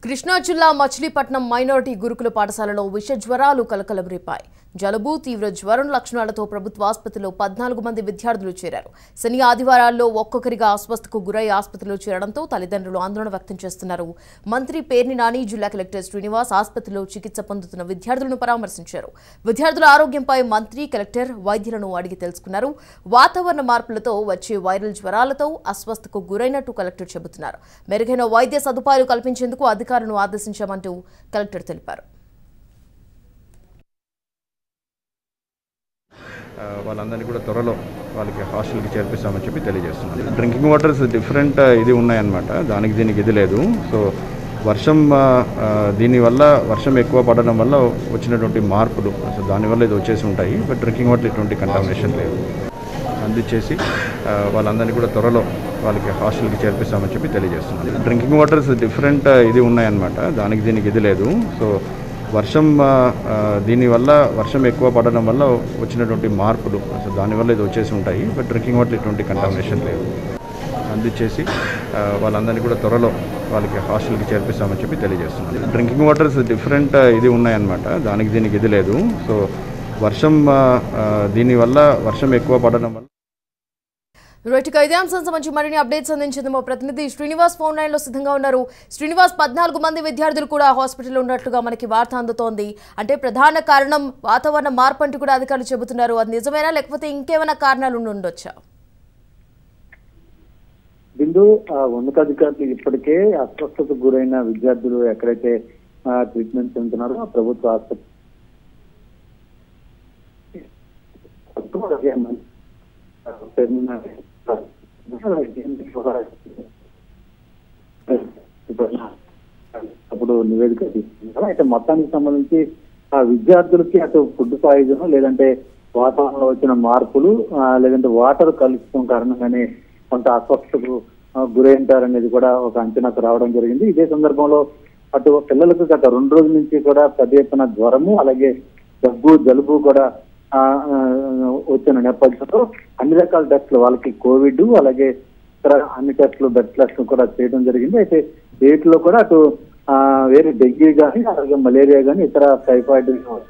కృష్ణా జిల్లా మచిలీపట్నం మైనారిటీ గురుకుల పాఠశాలలో విష జ్వరాలు కలకలం రేపాయి జలుబు తీవ్ర జ్వరం లక్షణాలతో ప్రభుత్వ ఆసుపత్రిలో పద్నాలుగు మంది విద్యార్థులు చేరారు శని ఆదివారాల్లో ఒక్కొక్కరిగా అస్వస్థకు గురై ఆసుపత్రిలో చేరడంతో తల్లిదండ్రులు ఆందోళన వ్యక్తం చేస్తున్నారు మంత్రి పేర్ని నాని జిల్లా కలెక్టర్ శ్రీనివాస్ ఆసుపత్రిలో చికిత్స పొందుతున్న విద్యార్థులను పరామర్శించారు విద్యార్థుల ఆరోగ్యంపై మంత్రి కలెక్టర్ వైద్యులను అడిగి తెలుసుకున్నారు వాతావరణ మార్పులతో వచ్చే వైరల్ జ్వరాలతో అస్వస్థకు గురైనట్టు కలెక్టర్ చెబుతున్నారు మెరుగైన వైద్య సదుపాయాలు కల్పించేందుకు అధికారులను ఆదేశించామంటూ కలెక్టర్ తెలిపారు ఆ, వాళ్ళందరినీ కూడా త్వరలో వాళ్ళకి హాస్టల్కి చేర్పిస్తామని చెప్పి తెలియజేస్తున్నాను డ్రింకింగ్ వాటర్స్ డిఫరెంట్ ఇది ఉన్నాయన్నమాట దానికి దీనికి ఇది లేదు సో వర్షం ఆ, ఆ, దీనివల్ల వర్షం ఎక్కువ పడడం వల్ల వచ్చినటువంటి మార్పులు అసలు దానివల్ల ఇది వచ్చేసి ఉంటాయి బట్ డ్రింకింగ్ వాటర్ ఎటువంటి కంటామినేషన్ లేదు అందించేసి ఆ, వాళ్ళందరినీ కూడా త్వరలో వాళ్ళకి హాస్టల్కి చేర్పిస్తామని చెప్పి తెలియజేస్తున్నాను డ్రింకింగ్ వాటర్స్ డిఫరెంట్ ఇది ఉన్నాయన్నమాట దానికి దీనికి ఇది లేదు సో వర్షం ఆ, ఆ, దీనివల్ల వర్షం ఎక్కువ పడడం వల్ల వచ్చినటువంటి మార్పులు అసలు దానివల్ల ఇది వచ్చేసి ఉంటాయి బట్ డ్రింకింగ్ వాటర్ ఎటువంటి కంటామినేషన్ లేదు అందించేసి ఆ, వాళ్ళందరినీ కూడా త్వరలో వాళ్ళకి హాస్టల్కి చేర్పిస్తామని చెప్పి తెలియజేస్తున్నాను డ్రింకింగ్ వాటర్స్ డిఫరెంట్ ఇది ఉన్నాయన్నమాట దానికి దీనికి ఇది లేదు సో వర్షం ఆ, ఆ, దీనివల్ల వర్షం ఎక్కువ పడడం వల్ల రైట్ ఇక ఇదే అంశం సంబంధించి మరిన్ని అప్డేట్స్ అందించేది మా ప్రతినిధి శ్రీనివాస్ ఫోన్ లైన్ లో సిద్ధంగా ఉన్నారు శ్రీనివాస్ పద్నాలుగు మంది విద్యార్థులు కూడా హాస్పిటల్లో ఉన్నట్లుగా మనకి వార్త అందుతోంది అంటే ప్రధాన కారణం వాతావరణ మార్పు అంటూ కూడా అధికారులు చెబుతున్నారు అది నిజమేనా లేకపోతే ఇంకేమైనా కారణాలు ఉండి ఉండొచ్చా బిందు ఆ, ఉన్నతాధికారులు ఇప్పటికే అస్వస్థతకు గురైన విద్యార్థులు ఎక్కడైతే ఆ, ట్రీట్మెంట్ చెందుతున్నారో ఆ ప్రభుత్వ ఆసుపత్రి అప్పుడు నివేదిక తీసుకున్నారు అయితే మొత్తానికి సంబంధించి ఆ విద్యార్థులకి అటు ఫుడ్ పాయిజన్ లేదంటే వాతావరణంలో వచ్చిన మార్పులు ఆ, లేదంటే వాటర్ కలుషితం కారణంగానే కొంత అస్వస్థతకు ఆ, గురైంటారనేది కూడా ఒక అంచనాకు రావడం జరిగింది ఇదే సందర్భంలో అటు పిల్లలకు గత రెండు రోజుల నుంచి కూడా పెద్ద ఎత్తున జ్వరము అలాగే దగ్గు జలుబు కూడా ఆ, ఆ, వచ్చిన నేపథ్యంలో అన్ని రకాల టెస్టులు వాళ్ళకి కోవిడ్ అలాగే ఇతర అన్ని టెస్టులు బ్లడ్ టెస్టులు కూడా చేయడం జరిగింది అయితే వీటిలో కూడా అటు ఆ, వేరే డెంగీ కానీ అలాగే మలేరియా కానీ ఇతర టైఫాయిడ్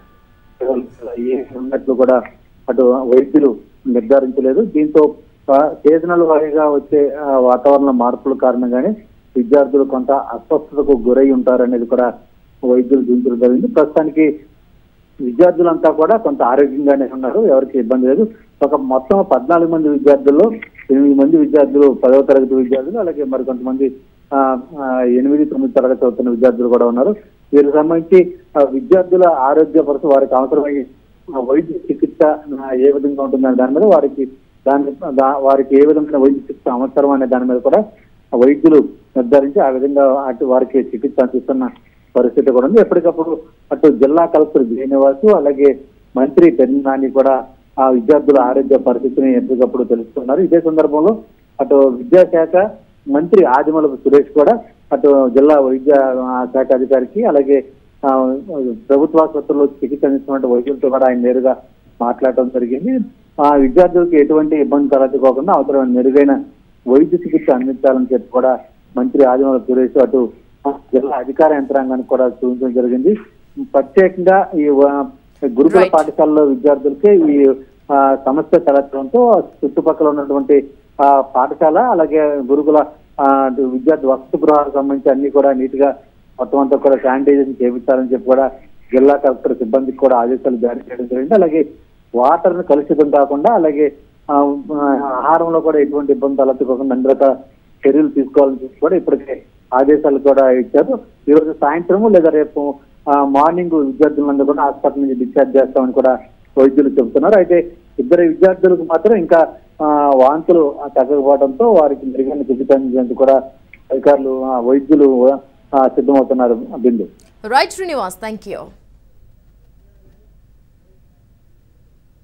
ఏ ఉన్నట్లు కూడా అటు వైద్యులు నిర్ధారించలేదు దీంతో సీజనల్ వారీగా వచ్చే ఆ, వాతావరణ మార్పుల కారణంగానే విద్యార్థులు కొంత అస్వస్థతకు గురై ఉంటారనేది కూడా వైద్యులు చూపించడం జరిగింది ప్రస్తుతానికి విద్యార్థులంతా కూడా కొంత ఆరోగ్యంగానే ఉన్నారు ఎవరికి ఇబ్బంది లేదు ఒక మొత్తం పద్నాలుగు మంది విద్యార్థుల్లో ఎనిమిది మంది విద్యార్థులు పదవ తరగతి విద్యార్థులు అలాగే మరికొంతమంది ఆ, ఆ, ఎనిమిది తొమ్మిది తరగతి చదువుతున్న విద్యార్థులు కూడా ఉన్నారు వీరికి సంబంధించి ఆ, విద్యార్థుల ఆరోగ్య పరిస్థితి వారికి అవసరమయ్యే ఆ, వైద్య చికిత్స ఆ, ఏ విధంగా ఉంటుందనే దాని మీద వారికి దాని దా- వారికి ఏ విధమైన వైద్య చికిత్స అవసరం అనే దాని మీద కూడా ఆ వైద్యులు నిర్ధారించి ఆ విధంగా అటు వారికి చికిత్స అందిస్తున్న పరిస్థితి కూడా ఉంది ఎప్పటికప్పుడు అటు జిల్లా కలెక్టర్ శ్రీనివాసు అలాగే మంత్రి పెన్ని నాని కూడా ఆ విద్యార్థుల ఆరోగ్య పరిస్థితిని ఎప్పటికప్పుడు తెలుస్తున్నారు ఇదే సందర్భంలో అటు విద్యాశాఖ మంత్రి ఆదిమలపు సురేష్ కూడా అటు జిల్లా వైద్య ఆ, శాఖ అధికారికి అలాగే ఆ, ప్రభుత్వ ఆసుపత్రుల్లో చికిత్స అందిస్తున్న వైద్యులతో కూడా ఆయన నేరుగా మాట్లాడటం జరిగింది ఆ విద్యార్థులకు ఎటువంటి ఇబ్బంది తలెత్తుకోకుండా అవసరమైన మెరుగైన వైద్య చికిత్స అందించాలని చెప్పి కూడా మంత్రి ఆదిమల సురేష్ అటు జిల్లా అధికార యంత్రాంగానికి కూడా చూపించడం జరిగింది ప్రత్యేకంగా ఈ వ- గురుకుల Right. పాఠశాలలో విద్యార్థులకి ఈ ఆ, సమస్య తలెత్తడంతో చుట్టుపక్కల ఉన్నటువంటి ఆ, పాఠశాల అలాగే గురుకుల ఆ, విద్యార్థి వసతి గృహాలకు సంబంధించి అన్ని కూడా నీట్ గా మొత్తం అంతా కూడా శానిటైజేషన్ చేపించాలని చెప్పి కూడా జిల్లా కలెక్టర్ సిబ్బందికి కూడా ఆదేశాలు జారీ చేయడం జరిగింది అలాగే వాటర్ ను కలుషితం కాకుండా అలాగే ఆ, ఆ, ఆహారంలో కూడా ఎటువంటి ఇబ్బంది తలెత్తుకోకుండా అన్ని రకాల చర్యలు తీసుకోవాలని చెప్పి కూడా ఇప్పటికే ఆదేశాలు కూడా ఇచ్చారు ఈ రోజు సాయంత్రము లేదా రేపు ఆ, మార్నింగ్ విద్యార్థులందరూ కూడా హాస్పిటల్ నుంచి డిశ్చార్జ్ చేస్తామని కూడా వైద్యులు చెబుతున్నారు అయితే ఇద్దరు విద్యార్థులకు మాత్రం ఇంకా ఆ, వాంతులు తగ్గకపోవడంతో వారికి మెరుగైన చికిత్స అందించేందుకు కూడా అధికారులు ఆ, వైద్యులు ఆ, సిద్ధమవుతున్నారు Bindu right Srinivas thank you